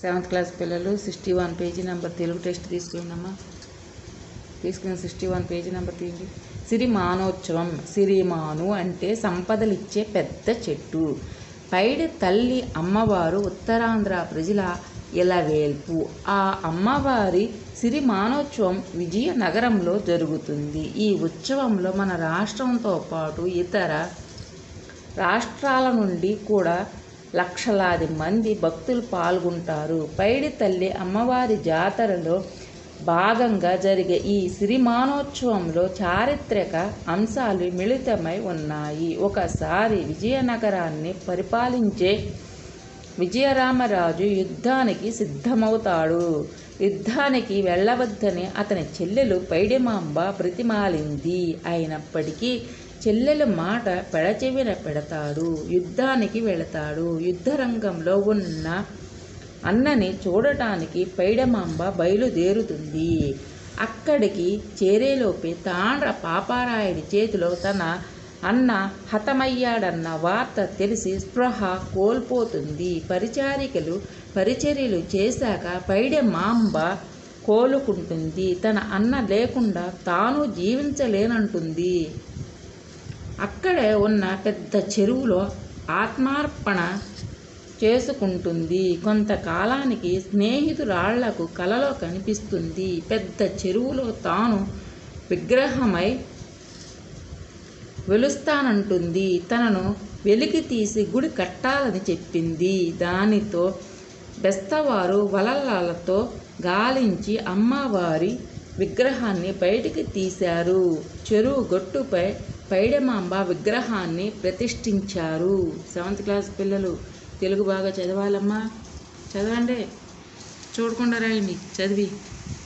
seventh class పిల్లలు sixty one page number Telugu test తీసుకున్నామ్మా తీసుకుని సిక్స్టీ వన్ పేజీ నెంబర్ తీయండి సిరిమానోత్సవం సిరిమాను అంటే సంపదలిచ్చే పెద్ద చెట్టు పైడి తల్లి అమ్మవారు ఉత్తరాంధ్ర ప్రజల ఇలవేల్పు ఆ అమ్మవారి సిరిమానోత్సవం విజయనగరంలో జరుగుతుంది ఈ ఉత్సవంలో మన రాష్ట్రంతో పాటు ఇతర రాష్ట్రాల నుండి కూడా లక్షలాది మంది భక్తులు పాల్గొంటారు పైడి తల్లి అమ్మవారి జాతరలో భాగంగా జరిగే ఈ సిరిమానోత్సవంలో చారిత్రక అంశాలు మిళితమై ఉన్నాయి ఒకసారి విజయనగరాన్ని పరిపాలించే విజయరామరాజు యుద్ధానికి సిద్ధమవుతాడు యుద్ధానికి వెళ్ళవద్దని అతని చెల్లెలు పైడిమాంబ బ్రతిమాలింది అయినప్పటికీ చెల్లెలు మాట పెడచెవిన పెడతాడు యుద్ధానికి వెళతాడు యుద్ధరంగంలో ఉన్న అన్నని చూడటానికి పైడమాంబ బయలుదేరుతుంది అక్కడికి చేరేలోపే తాండ్ర పాపారాయుడి చేతిలో తన అన్న హతమయ్యాడన్న వార్త తెలిసి స్పృహ కోల్పోతుంది పరిచారికలు పరిచర్యలు చేశాక పైడమాంబ కోలుకుంటుంది తన అన్న లేకుండా తాను జీవించలేనంటుంది అక్కడే ఉన్న పెద్ద చెరువులో ఆత్మార్పణ చేసుకుంటుంది కొంతకాలానికి స్నేహితురాళ్లకు కలలో కనిపిస్తుంది పెద్ద చెరువులో తాను విగ్రహమై వెలుస్తానంటుంది తనను వెలికి తీసి గుడి కట్టాలని చెప్పింది దానితో బెస్తవారు వలలతో గాలించి అమ్మవారి విగ్రహాన్ని బయటికి తీశారు చెరువు గట్టుపై పైడమాంబ విగ్రహాన్ని ప్రతిష్ఠించారు సెవెంత్ క్లాస్ పిల్లలు తెలుగు బాగా చదవాలమ్మా చదవండి చూడకుండా రాయండి చదివి